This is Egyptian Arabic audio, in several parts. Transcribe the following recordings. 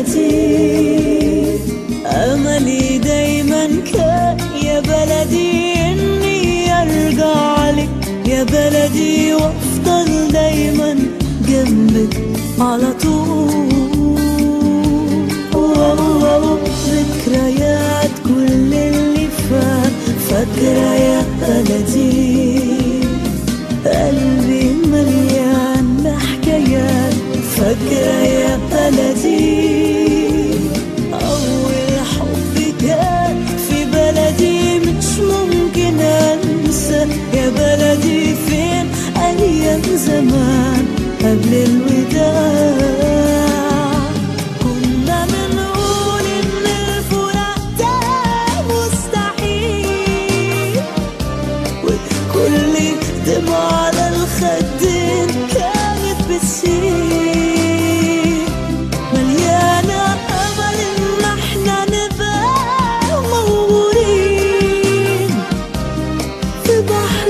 بلدي أملي دايما كان يا بلدي إني أرجع لك يا بلدي وأفضل دايما جنبك على طول والله ذكريات كل اللي فات فاكرة يا بلدي قلبي مليان بحكايات فاكرة يا بلدي أول حب كان في بلدي مش ممكن أنسى يا بلدي فين أيام زمان قبل الوداع كنا بنقول إن الفراق ده مستحيل وكل دمعة على الخدين كانت بتسيل مليانة أمل إن احنا نبقى موجودين في بحر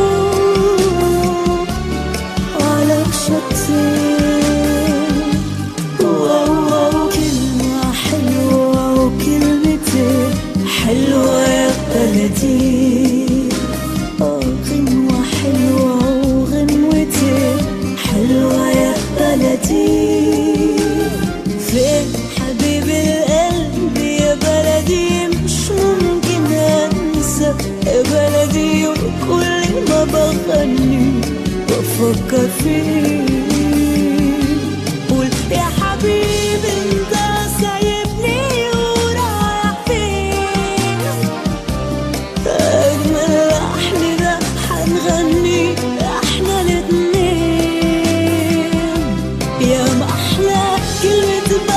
الحب على شطين واو كلمة حلوة وكلمتين حلوة يا بلدي آه، غنوة حلوة وغنوتين حلوة يا بلدي فين حبيب القلب يا بلدي مش ممكن انسى يا بلدي وكل ما بغني بفكر فيك قول يا حبيبي انت سايبني ورايح فين أجمل لحن ده حنغني احنا الاتنين يا محلى كلمة